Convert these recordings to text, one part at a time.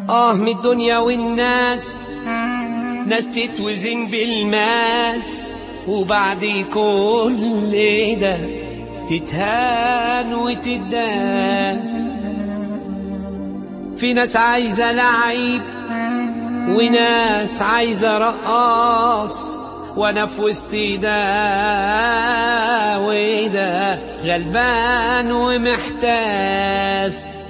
آه من الدنيا والناس ناس تتوزن بالماس وبعد كل ده تتهان وتداس في ناس عايزة لعيب وناس عايزة رقاص وانا في وسط ده وده غلبان ومحتاس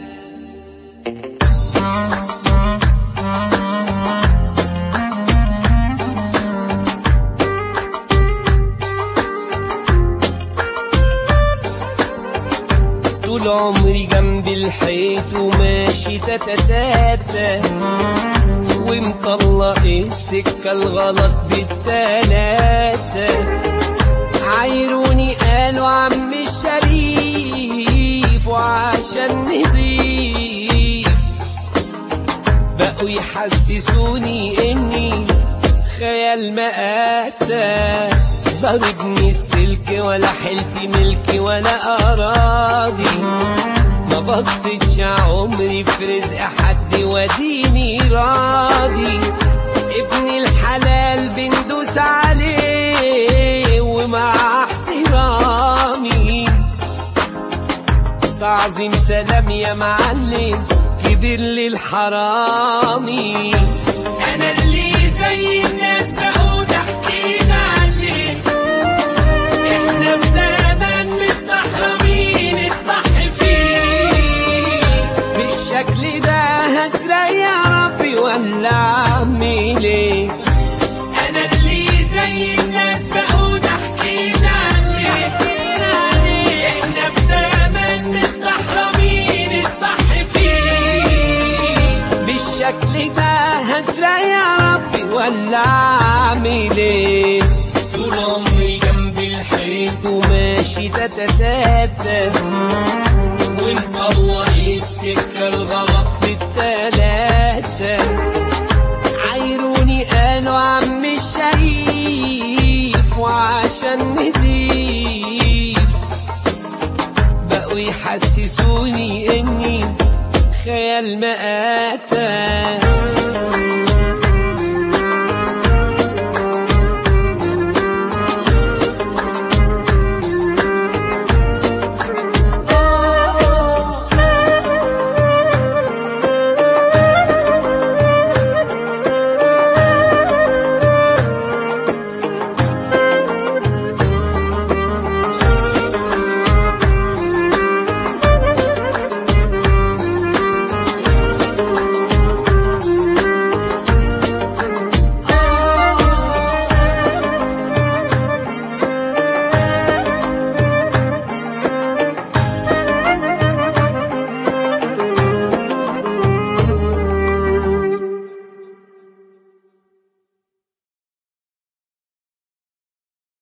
طول عمري جنب الحيط وماشي تتتاتا ومطلق السكة الغلط بالتلاتة عايروني قالوا عم الشريف وعشان نضيف بقوا يحسسوني اني خيال مآتة ضربني السلك ولا حلت ملكي ولا أراضي ما بصتش عمري في رزق حد وديني راضي ابن الحلال بندوس عليه ومع احترامي تعظيم سلام يا معلم كبير للحرامي انا اللي زي الناس بقول احكينا عليه احنا في زمن مستحرمين الصح فيه بالشكل ده هسرق يا ربي ولا اعمل ايه انا اللي زي الناس بقول احكينا عليه احنا في زمن مستحرمين الصح فيه بالشكل ده هسرق يا ربي ولا اعمل ايه طول عمري جنب الحيط وماشي تتتاتا ومطلق السكة الغلط بالتلاتة عايروني قالوا عم الشريف وعشان نضيف بقوا يحسسوني اني خيال مآتة